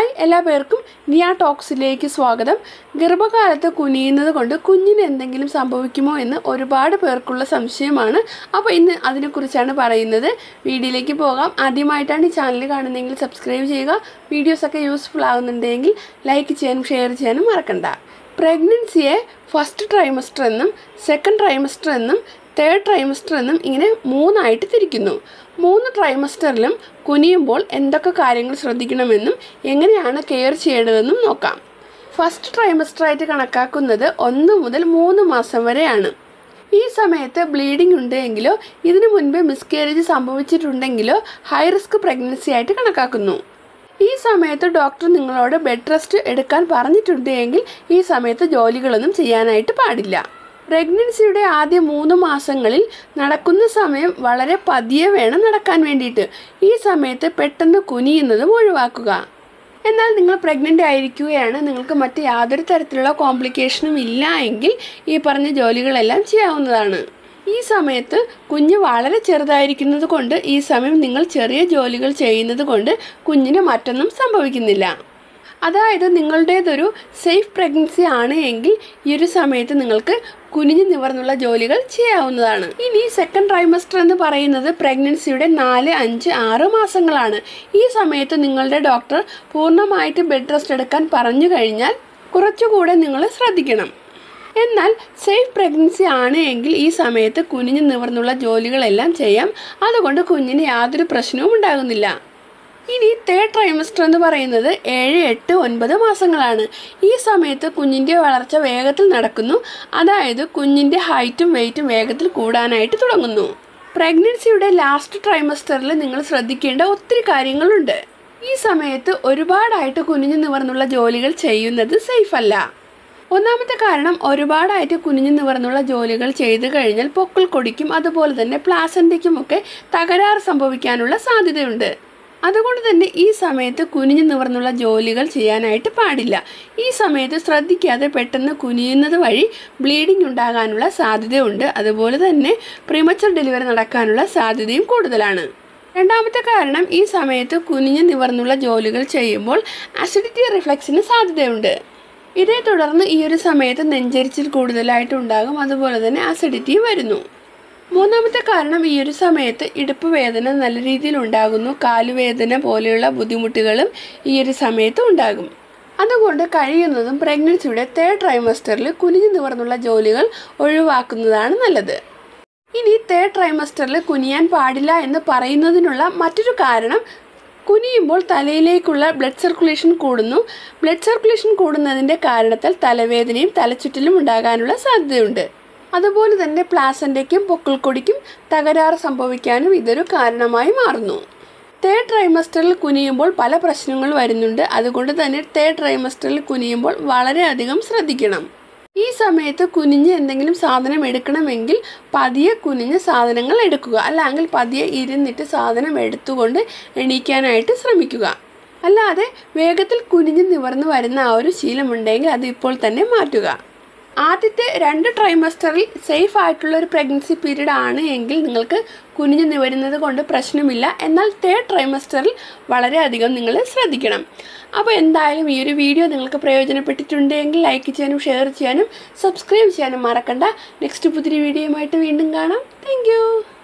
hi എല്ലാ പേർക്കും നിയ ടോക്സിലേക്ക് സ്വാഗതം ഗർഭകാലത്ത് കുനിയുന്നത് കൊണ്ട് കുഞ്ഞിന് എന്തെങ്കിലും സംഭവിക്കുമോ എന്ന് ഒരുപാട് പേർക്കുള്ള സംശയമാണ് അപ്പോൾ ഇന്ന് അതിനെക്കുറിച്ചാണ് പറയുന്നത് വീഡിയോയിലേക്ക് പോകാം ആദ്യമായിട്ടാണ് ഈ ചാനൽ കാണുന്നതെങ്കിൽ സബ്സ്ക്രൈബ് ചെയ്യുക വീഡിയോസൊക്കെ യൂസ്ഫുൾ ആകുന്നുണ്ടെങ്കിൽ ലൈക്ക് ചെയ്യാനും ഷെയർ ചെയ്യാനും മറക്കണ്ട പ്രഗ്നൻസിയെ ഫസ്റ്റ് ട്രൈമസ്റ്റർ എന്നും സെക്കൻഡ് ട്രൈമസ്റ്റർ എന്നും തേർഡ് ട്രൈമസ്റ്റർ എന്നും ഇങ്ങനെ മൂന്നായിട്ട് തിരിക്കുന്നു മൂന്ന് ട്രൈമസ്റ്ററിലും കുനിയുമ്പോൾ എന്തൊക്കെ കാര്യങ്ങൾ ശ്രദ്ധിക്കണമെന്നും എങ്ങനെയാണ് കെയർ ചെയ്യേണ്ടതെന്നും നോക്കാം ഫസ്റ്റ് ട്രൈമസ്റ്ററായിട്ട് കണക്കാക്കുന്നത് ഒന്ന് മുതൽ മൂന്ന് മാസം വരെയാണ് ഈ സമയത്ത് ബ്ലീഡിംഗ് ഉണ്ടെങ്കിലോ ഇതിനു മുൻപ് മിസ്കാരേജ് സംഭവിച്ചിട്ടുണ്ടെങ്കിലോ ഹൈ റിസ്ക് പ്രഗ്നൻസി ആയിട്ട് കണക്കാക്കുന്നു ഈ സമയത്ത് ഡോക്ടർ നിങ്ങളോട് ബെഡ് റെസ്റ്റ് എടുക്കാൻ പറഞ്ഞിട്ടുണ്ടെങ്കിൽ ഈ സമയത്ത് ജോലികളൊന്നും ചെയ്യാനായിട്ട് പാടില്ല പ്രഗ്നൻസിയുടെ ആദ്യ മൂന്ന് മാസങ്ങളിൽ നടക്കുന്ന സമയം വളരെ പതിയെ വേണം നടക്കാൻ വേണ്ടിയിട്ട് ഈ സമയത്ത് പെട്ടെന്ന് കുനിയുന്നതും ഒഴിവാക്കുക എന്നാൽ നിങ്ങൾ പ്രഗ്നൻ്റ് ആയിരിക്കുകയാണ് നിങ്ങൾക്ക് മറ്റ് യാതൊരു തരത്തിലുള്ള കോംപ്ലിക്കേഷനും ഇല്ല എങ്കിൽ ഈ പറഞ്ഞ ജോലികളെല്ലാം ചെയ്യാവുന്നതാണ് ഈ സമയത്ത് കുഞ്ഞ് വളരെ ചെറുതായിരിക്കുന്നത് കൊണ്ട് ഈ സമയം നിങ്ങൾ ചെറിയ ജോലികൾ ചെയ്യുന്നത് കൊണ്ട് കുഞ്ഞിന് മറ്റൊന്നും സംഭവിക്കുന്നില്ല അതായത് നിങ്ങളുടേതൊരു സേഫ് പ്രഗ്നൻസി ആണ് എങ്കിൽ ഈ ഒരു സമയത്ത് നിങ്ങൾക്ക് കുനിഞ്ഞു നിവർന്നുള്ള ജോലികൾ ചെയ്യാവുന്നതാണ് ഇനി സെക്കൻഡ് ട്രൈമസ്റ്റർ എന്ന് പറയുന്നത് പ്രഗ്നൻസിയുടെ നാല് അഞ്ച് ആറ് മാസങ്ങളാണ് ഈ സമയത്ത് നിങ്ങളുടെ ഡോക്ടർ പൂർണ്ണമായിട്ട് ബെഡ് റെസ്റ്റ് എടുക്കാൻ പറഞ്ഞു കഴിഞ്ഞാൽ കുറച്ചുകൂടെ നിങ്ങൾ ശ്രദ്ധിക്കണം എന്നാൽ സേഫ് പ്രഗ്നൻസി ആണ് എങ്കിൽ ഈ സമയത്ത് കുനിഞ്ഞു നിവർന്നുള്ള ജോലികളെല്ലാം ചെയ്യാം അതുകൊണ്ട് കുഞ്ഞിന് യാതൊരു പ്രശ്നവും ഉണ്ടാകുന്നില്ല ഇനി തേർഡ് ട്രൈമസ്റ്റർ എന്ന് പറയുന്നത് ഏഴ് എട്ട് ഒൻപത് മാസങ്ങളാണ് ഈ സമയത്ത് കുഞ്ഞിൻ്റെ വളർച്ച വേഗത്തിൽ നടക്കുന്നു അതായത് കുഞ്ഞിൻ്റെ ഹൈറ്റും വെയിറ്റും വേഗത്തിൽ കൂടാനായിട്ട് തുടങ്ങുന്നു പ്രഗ്നൻസിയുടെ ലാസ്റ്റ് ട്രൈമസ്റ്ററിൽ നിങ്ങൾ ശ്രദ്ധിക്കേണ്ട ഒത്തിരി കാര്യങ്ങളുണ്ട് ഈ സമയത്ത് ഒരുപാടായിട്ട് കുനിഞ്ഞു നിവർന്നുള്ള ജോലികൾ ചെയ്യുന്നത് സേഫ് അല്ല ഒന്നാമത്തെ കാരണം ഒരുപാടായിട്ട് കുനിഞ്ഞു നിവർന്നുള്ള ജോലികൾ ചെയ്തു കഴിഞ്ഞാൽ പൊക്കിൾ കൊടിക്കും അതുപോലെ തന്നെ പ്ലാസൻ്റയ്ക്കും ഒക്കെ തകരാറ് സംഭവിക്കാനുള്ള സാധ്യതയുണ്ട് അതുകൊണ്ട് തന്നെ ഈ സമയത്ത് കുനിഞ്ഞു നിവർന്നുള്ള ജോലികൾ ചെയ്യാനായിട്ട് പാടില്ല ഈ സമയത്ത് ശ്രദ്ധിക്കാതെ പെട്ടെന്ന് കുനിയുന്നത് വഴി ബ്ലീഡിംഗ് ഉണ്ടാകാനുള്ള സാധ്യതയുണ്ട് അതുപോലെ തന്നെ പ്രിമച്ചർ ഡെലിവറി നടക്കാനുള്ള സാധ്യതയും കൂടുതലാണ് രണ്ടാമത്തെ കാരണം ഈ സമയത്ത് കുനിഞ്ഞു നിവർന്നുള്ള ജോലികൾ ചെയ്യുമ്പോൾ അസിഡിറ്റി റിഫ്ലക്സിന് സാധ്യതയുണ്ട് ഇതേ തുടർന്ന് ഈ ഒരു സമയത്ത് നെഞ്ചരിച്ചിൽ കൂടുതലായിട്ട് ഉണ്ടാകും അതുപോലെ തന്നെ അസിഡിറ്റിയും വരുന്നു മൂന്നാമത്തെ കാരണം ഈ ഒരു സമയത്ത് ഇടുപ്പ് വേദന നല്ല രീതിയിൽ ഉണ്ടാകുന്നു കാലുവേദന പോലെയുള്ള ബുദ്ധിമുട്ടുകളും ഈ ഒരു സമയത്ത് ഉണ്ടാകും അതുകൊണ്ട് കഴിയുന്നതും പ്രഗ്നൻസിയുടെ തേർഡ് ട്രൈമസ്റ്ററിൽ കുനിഞ്ഞു നിവർന്നുള്ള ജോലികൾ ഒഴിവാക്കുന്നതാണ് നല്ലത് ഇനി തേർഡ് ട്രൈമസ്റ്ററിൽ കുനിയാൻ പാടില്ല എന്ന് പറയുന്നതിനുള്ള മറ്റൊരു കാരണം കുനിയുമ്പോൾ തലയിലേക്കുള്ള ബ്ലഡ് സർക്കുലേഷൻ കൂടുന്നു ബ്ലഡ് സർക്കുലേഷൻ കൂടുന്നതിൻ്റെ കാരണത്താൽ തലവേദനയും തലച്ചുറ്റലും ഉണ്ടാകാനുള്ള സാധ്യതയുണ്ട് അതുപോലെ തന്നെ പ്ലാസൻ്റയ്ക്കും പൊക്കിൾക്കൊടിക്കും തകരാറ് സംഭവിക്കാനും ഇതൊരു കാരണമായി മാറുന്നു തേർഡ് ട്രൈമസ്റ്ററിൽ കുനിയുമ്പോൾ പല പ്രശ്നങ്ങൾ വരുന്നുണ്ട് അതുകൊണ്ട് തന്നെ തേർഡ് ട്രൈമസ്റ്ററിൽ കുനിയുമ്പോൾ വളരെയധികം ശ്രദ്ധിക്കണം ഈ സമയത്ത് കുനിഞ്ഞ് എന്തെങ്കിലും സാധനം എടുക്കണമെങ്കിൽ പതിയെ കുനിഞ്ഞ് സാധനങ്ങൾ എടുക്കുക അല്ലെങ്കിൽ പതിയെ ഇരുന്നിട്ട് സാധനം എടുത്തുകൊണ്ട് എണീക്കാനായിട്ട് ശ്രമിക്കുക അല്ലാതെ വേഗത്തിൽ കുനിഞ്ഞ് നിവർന്നു വരുന്ന ആ ഒരു ശീലമുണ്ടെങ്കിൽ അത് ഇപ്പോൾ തന്നെ മാറ്റുക ആദ്യത്തെ രണ്ട് ട്രൈമസ്റ്ററിൽ സേഫ് ആയിട്ടുള്ള ഒരു പ്രഗ്നൻസി പീരീഡ് ആണ് എങ്കിൽ നിങ്ങൾക്ക് കുനിഞ്ഞു നിവരുന്നത് കൊണ്ട് പ്രശ്നമില്ല എന്നാൽ തേർഡ് ട്രൈമസ്റ്ററിൽ വളരെയധികം നിങ്ങൾ ശ്രദ്ധിക്കണം അപ്പോൾ എന്തായാലും ഈ ഒരു വീഡിയോ നിങ്ങൾക്ക് പ്രയോജനപ്പെട്ടിട്ടുണ്ടെങ്കിൽ ലൈക്ക് ചെയ്യാനും ഷെയർ ചെയ്യാനും സബ്സ്ക്രൈബ് ചെയ്യാനും മറക്കണ്ട നെക്സ്റ്റ് പുതിയ വീഡിയോയുമായിട്ട് വീണ്ടും കാണാം താങ്ക്